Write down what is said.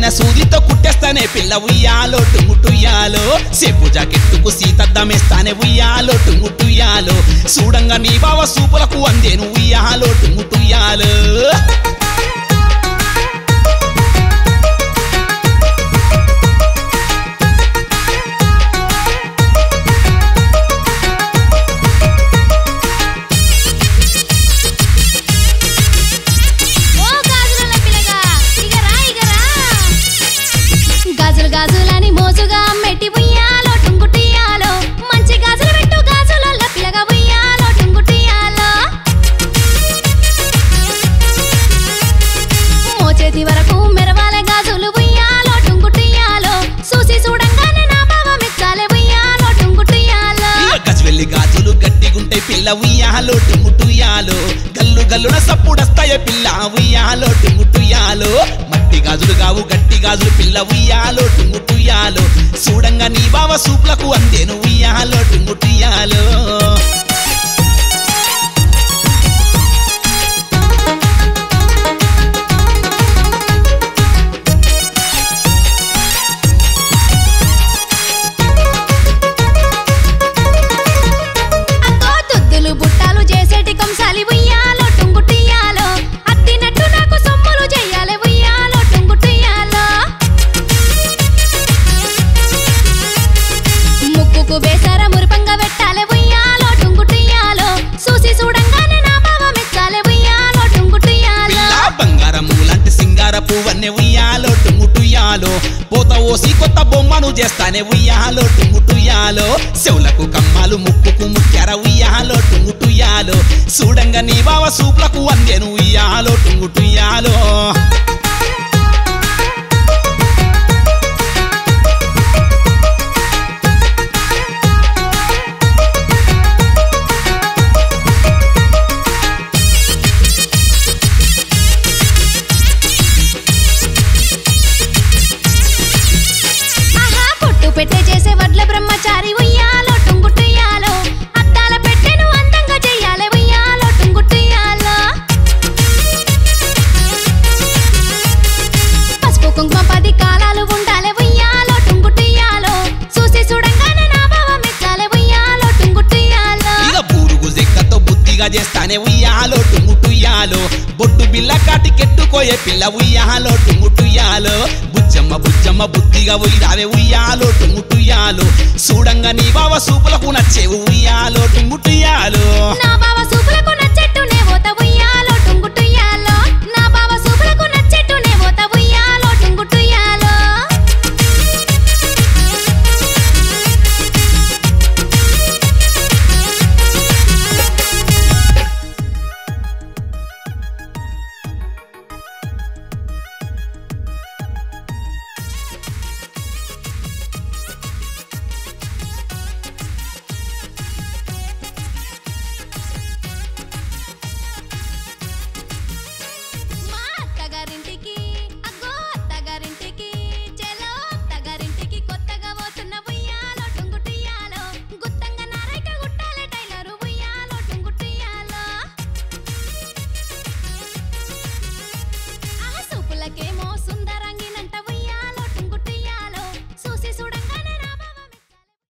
సూటిపోయిన సూదితో కుట్టేస్తానే పిల్ల ఉయ్యాలో టుంగుటుయ్యాలో సేపు జాకెట్టుకు సీతద్దమేస్తానే ఉయ్యాలో టుంగుటుయ్యాలో చూడంగా నీ బావ సూపులకు అందేను ఉయ్యాలో టుంగుటుయ్యాలో ఓ గాజుల పిల్లగా ఇక రా ఇక రా గాజులు గాజులని మోసుగా మెట్టి ఉయ్యాలో టుంగుటియాలో మంచి గాజులు పెట్టు గాజుల పిల్లగా ఉయ్యాలో టుంగుటియాలో మోచేతి వరకు మెరవాలే గాజులు ఉయ్యాలో టుంగుటియాలో చూసి చూడంగానే నా బావ మెచ్చాలే ఉయ్యాలో టుంగుటియాలో గజవెల్లి గాజులు గట్టిగుంటాయి పిల్ల ఉయ్యాలో టుంగుటుయ్యాలో గల్లు గల్లున సప్పుడస్తాయ పిల్ల ఉయ్యాలో టుంగుటుయ్యాలో మట్టి గాజులు కావు గట్టి గాజులు పిల్ల ఉయ్యాలో టుంగుటుయ్యాలో చూడంగా నీ బావ సూపులకు అందేను ఉయ్యాలో టుంగుటుయ్యాలో అక్కో తుద్దులు బుట్టాలు చేసేటి కంసాలి ఉయ్యాలో టుంగుటియాలో అత్తినట్టు నాకు సొమ్ములు చెయ్యాలి ఉయ్యాలో టుంగుటియాలో ముక్కుకు బేసర మురిపంగా పెట్టాలి ఉయ్యాలో టుంగుటియాలో చూసి చూడంగానే నా బావ మెచ్చాలి ఉయ్యాలో టుంగుటియాలో పిల్ల బంగారము లాంటి సింగార పువ్వన్నే ఉయ్యాలో టుంగుటుయ్యాలో పోత ఓసి కొత్త బొమ్మను చేస్తానే ఉయ్యాలో టుంగుటుయ్యాలో చెవులకు కమ్మాలు ముక్కుకు ముక్కెర ఉయ్యాలో టుంగుటుయ్యాలో చూడంగా నీ బావ సూపులకు అందేను ఉయ్యాలో టుంగుటుయ్యాలో ఆహా కొట్టు పెట్టే చేసే వడ్ల బ్రహ్మచారి ఉయ్యాలో టుంగుటుయ్యాలో అద్దాల పెట్టెను అందంగా చెయ్యాలి ఉయ్యాలో టుంగుటుయ్యాలో పసుపు కుంకుమ పది కాలాలు ఉండాలి ఉయ్యాలో టుంగుటుయ్యాలో చూసి చూడంగానే నా బావ మెచ్చాలి ఉయ్యాలో టుంగుటుయ్యాలో ఇక బూరుగు జెక్కతో బుద్ధిగా చేస్తానే ఉయ్యాలో టుంగుటుయ్యాలో బొట్టు బిల్ల కాటి కెట్టుకోయే పిల్ల ఉయ్యాలో టుంగుటుయ్యాలో బుజ్జమ్మ బుజ్జమ్మ బుద్ధిగా ఉయ్యావే ఉయ్యాలో టుంగుటుయ్యాలో చూడంగా నీ బావ సూపులకు నచ్చేవు ఉయ్యాలో టుంగుటుయ్యాలో నా బావ సూపులకు